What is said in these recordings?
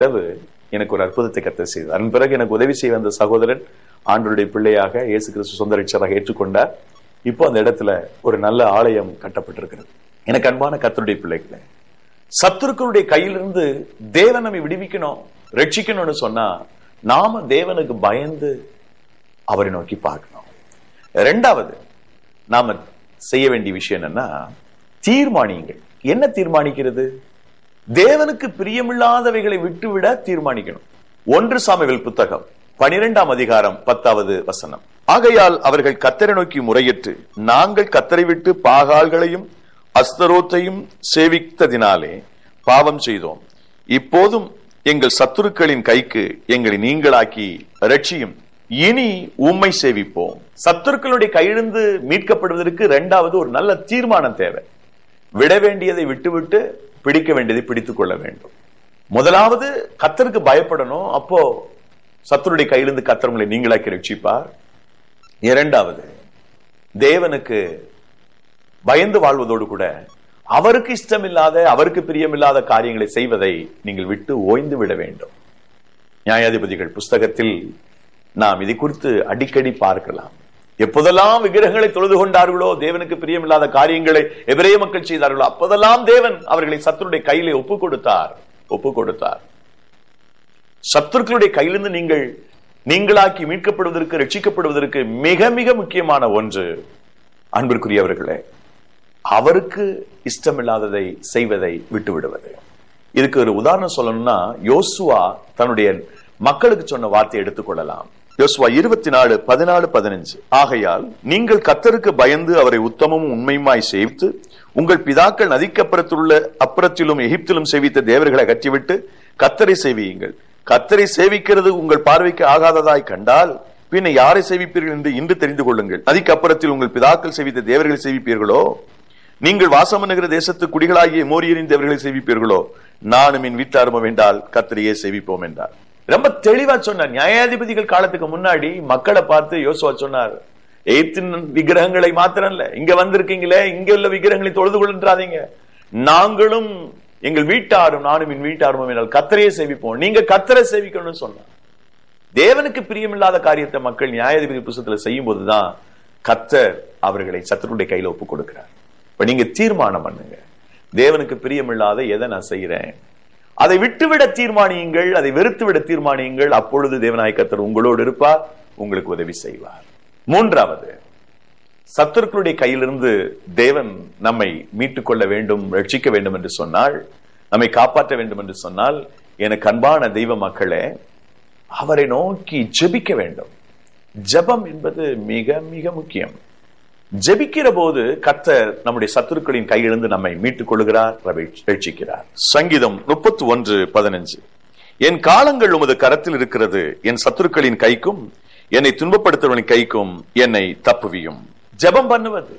இரவு எனக்கு ஒரு அற்புதத்தை கத்த செய்தார் அதன் பிறகு எனக்கு உதவி செய்ய வந்த சகோதரன் ஆண்டருடைய பிள்ளையாக இயேசு கிறிஸ்து சொந்த ரட்சராக ஏற்றுக்கொண்டார் இப்போ அந்த இடத்துல ஒரு நல்ல ஆலயம் கட்டப்பட்டிருக்கிறது எனக்கு அன்பான கத்தருடைய பிள்ளைகளே சத்துருக்களுடைய கையிலிருந்து தேவன் நம்மை விடுவிக்கணும் ரட்சிக்கணும்னு சொன்னா நாம தேவனுக்கு பயந்து அவரை நோக்கி பார்க்கணும் ரெண்டாவது நாம செய்ய வேண்டிய விஷயம் என்னன்னா தீர்மானியுங்கள் என்ன தீர்மானிக்கிறது தேவனுக்கு பிரியமில்லாதவைகளை விட்டுவிட தீர்மானிக்கணும் ஒன்று சாமிகள் புத்தகம் பனிரெண்டாம் அதிகாரம் பத்தாவது வசனம் ஆகையால் அவர்கள் கத்தரை நோக்கி முறையிட்டு நாங்கள் கத்தரை விட்டு பாகால்களையும் அஸ்தரோத்தையும் சேவித்ததினாலே பாவம் செய்தோம் இப்போதும் எங்கள் சத்துருக்களின் கைக்கு எங்களை நீங்களாக்கி ரட்சியும் இனி உம்மை சேவிப்போம் சத்துருக்களுடைய கையிலிருந்து மீட்கப்படுவதற்கு இரண்டாவது ஒரு நல்ல தீர்மானம் தேவை விட வேண்டியதை விட்டுவிட்டு பிடிக்க வேண்டியதை பிடித்துக் கொள்ள வேண்டும் முதலாவது கத்தருக்கு பயப்படணும் அப்போ சத்துருடைய கையிலிருந்து கத்தரங்களை நீங்களாக்கி ரட்சிப்பார் இரண்டாவது தேவனுக்கு பயந்து வாழ்வதோடு கூட அவருக்கு இஷ்டமில்லாத அவருக்கு பிரியமில்லாத காரியங்களை செய்வதை நீங்கள் விட்டு ஓய்ந்து விட வேண்டும் நியாயாதிபதிகள் புஸ்தகத்தில் நாம் இதை குறித்து அடிக்கடி பார்க்கலாம் எப்போதெல்லாம் விக்கிரகங்களை தொழுது கொண்டார்களோ தேவனுக்கு பிரியமில்லாத காரியங்களை எபிரேய மக்கள் செய்தார்களோ அப்போதெல்லாம் தேவன் அவர்களை சத்துருடைய கையிலே ஒப்பு கொடுத்தார் ஒப்பு கொடுத்தார் சத்துருக்களுடைய கையிலிருந்து நீங்கள் நீங்களாக்கி மீட்கப்படுவதற்கு ரட்சிக்கப்படுவதற்கு மிக மிக முக்கியமான ஒன்று அன்பிற்குரியவர்களே அவருக்கு இஷ்டமில்லாததை செய்வதை விட்டு விடுவது இதுக்கு ஒரு உதாரணம் சொல்லணும்னா யோசுவா தன்னுடைய மக்களுக்கு சொன்ன வார்த்தையை எடுத்துக்கொள்ளலாம் யோசுவா இருபத்தி நாலு பதினாலு பதினஞ்சு ஆகையால் நீங்கள் கத்தருக்கு பயந்து அவரை உத்தமமும் உண்மையுமாய் சேவித்து உங்கள் பிதாக்கள் நதிக்கப்புறத்துள்ள அப்புறத்திலும் எகிப்திலும் சேவித்த தேவர்களை கற்றிவிட்டு கத்தரை சேவியுங்கள் கத்தரை சேவிக்கிறது உங்கள் பார்வைக்கு ஆகாததாய் கண்டால் பின்ன யாரை சேவிப்பீர்கள் என்று இன்று தெரிந்து கொள்ளுங்கள் நதிக்கு அப்புறத்தில் உங்கள் பிதாக்கள் சேவித்த தேவர்களை சேவிப்பீர்களோ நீங்கள் வாசம் பண்ணுகிற தேசத்து குடிகளாகிய மோரியரின் தேவர்களை சேவிப்பீர்களோ நானும் என் வீட்டாருமோ வேண்டால் கத்தரையே சேவிப்போம் என்றார் ரொம்ப தெளிவா சொன்னார் நியாயாதிபதிகள் காலத்துக்கு முன்னாடி மக்களை பார்த்து யோசுவா சொன்னார் எய்த்தின் விக்கிரகங்களை மாத்திரம் இல்ல இங்க வந்திருக்கீங்களே இங்க உள்ள விக்கிரகங்களை தொழுது கொள்ளாதீங்க நாங்களும் எங்கள் வீட்டாரும் நானும் என் வீட்டாரும் என்றால் கத்தரையே சேவிப்போம் நீங்க கத்தரை சேவிக்கணும்னு சொன்னார் தேவனுக்கு பிரியமில்லாத காரியத்தை மக்கள் நியாயாதிபதி புத்தகத்துல செய்யும் போதுதான் கத்தர் அவர்களை சத்துருடைய கையில ஒப்பு கொடுக்கிறார் இப்ப நீங்க தீர்மானம் பண்ணுங்க தேவனுக்கு பிரியமில்லாத எதை நான் செய்யறேன் அதை விட்டுவிட தீர்மானியுங்கள் அதை வெறுத்துவிட தீர்மானியுங்கள் அப்பொழுது தேவநாய கத்தர் உங்களோடு இருப்பார் உங்களுக்கு உதவி செய்வார் மூன்றாவது சத்துருக்களுடைய கையிலிருந்து தேவன் நம்மை மீட்டுக் கொள்ள வேண்டும் ரட்சிக்க வேண்டும் என்று சொன்னால் நம்மை காப்பாற்ற வேண்டும் என்று சொன்னால் எனக்கு அன்பான தெய்வ மக்களே அவரை நோக்கி ஜெபிக்க வேண்டும் ஜெபம் என்பது மிக மிக முக்கியம் ஜெபிக்கிற போது கத்தர் நம்முடைய சத்துருக்களின் கையிலிருந்து நம்மை மீட்டுக் கொள்கிறார் ரட்சிக்கிறார் சங்கீதம் முப்பத்தி ஒன்று பதினஞ்சு என் காலங்கள் உமது கரத்தில் இருக்கிறது என் சத்துருக்களின் கைக்கும் என்னை துன்பப்படுத்துவனின் கைக்கும் என்னை தப்புவியும் ஜெபம் பண்ணுவது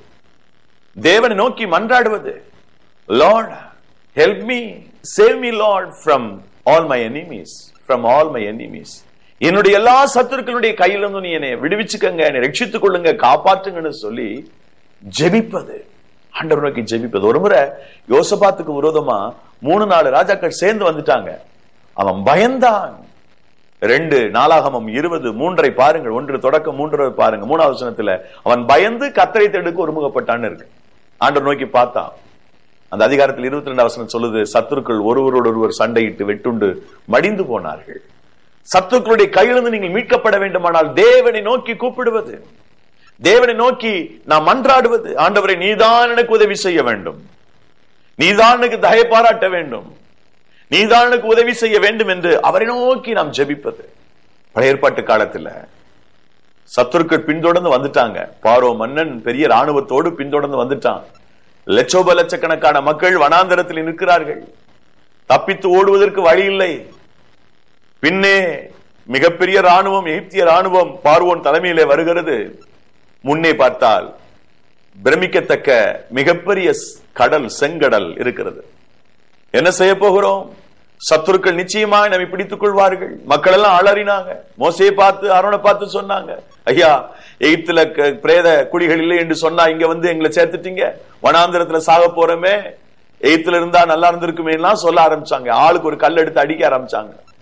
தேவனை நோக்கி மன்றாடுவது lord help me save me lord from all my enemies from all my enemies என்னுடைய எல்லா சத்துருக்களுடைய கையிலிருந்து நீ என்னை விடுவிச்சுக்கங்க என்னை ரட்சித்துக் கொள்ளுங்க காப்பாற்றுங்கன்னு சொல்லி ஜெபிப்பது ஆண்டவர் நோக்கி ஜெபிப்பது ஒரு முறை யோசபாத்துக்கு விரோதமா மூணு நாலு ராஜாக்கள் சேர்ந்து வந்துட்டாங்க அவன் பயந்தான் ரெண்டு நாளாகமம் இருபது மூன்றை பாருங்கள் ஒன்று தொடக்கம் மூன்றாவது பாருங்க மூணாவது வசனத்துல அவன் பயந்து கத்தரை தேடுக்கு ஒருமுகப்பட்டான்னு இருக்கு ஆண்டவர் நோக்கி பார்த்தான் அந்த அதிகாரத்தில் இருபத்தி ரெண்டு வசனம் சொல்லுது சத்துருக்கள் ஒருவரோடு ஒருவர் சண்டையிட்டு வெட்டுண்டு மடிந்து போனார்கள் சத்துருக்களுடைய கையிலிருந்து நீங்கள் மீட்கப்பட வேண்டுமானால் தேவனை நோக்கி கூப்பிடுவது தேவனை நோக்கி நாம் மன்றாடுவது ஆண்டவரை நீதான் எனக்கு உதவி செய்ய வேண்டும் நீதான் எனக்கு தயை பாராட்ட வேண்டும் நீதான் எனக்கு உதவி செய்ய வேண்டும் என்று அவரை நோக்கி நாம் ஜெபிப்பது பழைய ஏற்பாட்டு காலத்துல சத்துருக்கள் பின்தொடர்ந்து வந்துட்டாங்க பாரோ மன்னன் பெரிய ராணுவத்தோடு பின்தொடர்ந்து வந்துட்டான் லட்சோப லட்சக்கணக்கான மக்கள் வனாந்தரத்தில் நிற்கிறார்கள் தப்பித்து ஓடுவதற்கு வழி இல்லை பின்னே மிகப்பெரிய ராணுவம் எகிப்திய ராணுவம் பார்வோன் தலைமையிலே வருகிறது முன்னே பார்த்தால் பிரமிக்கத்தக்க மிகப்பெரிய கடல் செங்கடல் இருக்கிறது என்ன செய்ய போகிறோம் சத்துருக்கள் நிச்சயமாக நம்மை பிடித்துக் கொள்வார்கள் மக்கள் எல்லாம் அலறினாங்க மோசையை பார்த்து அருணை பார்த்து சொன்னாங்க ஐயா எகிப்துல பிரேத குடிகள் இல்லை என்று சொன்னா இங்க வந்து எங்களை சேர்த்துட்டீங்க வனாந்திரத்துல சாக போறோமே எய்த்துல இருந்தா நல்லா இருந்திருக்குமே எல்லாம் சொல்ல ஆரம்பிச்சாங்க ஆளுக்கு ஒரு கல் எடுத்து அடிக்க ஆரம்பிச்சாங்க